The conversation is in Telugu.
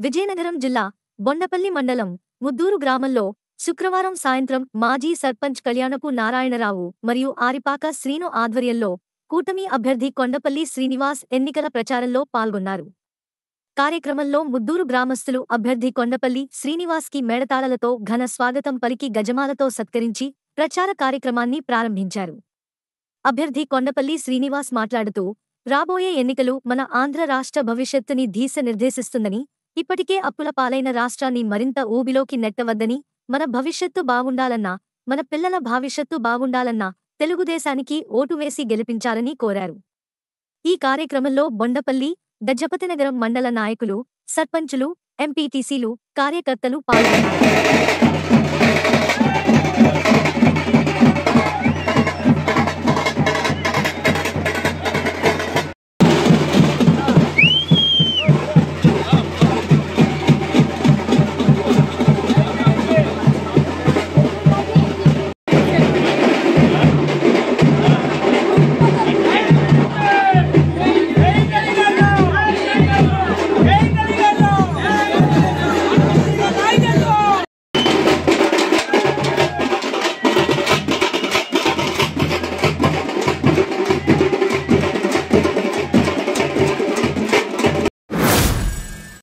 విజయనగరం జిల్లా బొండపల్లి మండలం ముద్దూరు గ్రామంలో శుక్రవారం సాయంత్రం మాజీ సర్పంచ్ కళ్యాణపు నారాయణరావు మరియు ఆరిపాక శ్రీను ఆధ్వర్యంలో కూటమి అభ్యర్థి కొండపల్లి శ్రీనివాస్ ఎన్నికల ప్రచారంలో పాల్గొన్నారు కార్యక్రమంలో ముద్దూరు గ్రామస్తులు అభ్యర్థి కొండపల్లి శ్రీనివాస్కి మేడతాళలతో ఘన స్వాగతం పలికి గజమాలతో సత్కరించి ప్రచార కార్యక్రమాన్ని ప్రారంభించారు అభ్యర్థి కొండపల్లి శ్రీనివాస్ మాట్లాడుతూ రాబోయే ఎన్నికలు మన ఆంధ్ర రాష్ట్ర భవిష్యత్తుని దీశ నిర్దేశిస్తుందని ఇప్పటికే అప్పుల పాలైన రాష్ట్రాన్ని మరింత ఊబిలోకి నెట్టవద్దని మన భవిష్యత్తు బాగుండాలన్నా మన పిల్లల భవిష్యత్తు బాగుండాలన్నా తెలుగుదేశానికి ఓటు వేసి గెలిపించాలని కోరారు ఈ కార్యక్రమంలో బొండపల్లి గజపతినగరం మండల నాయకులు సర్పంచులు ఎంపీటీసీలు కార్యకర్తలు పాల్గొన్నారు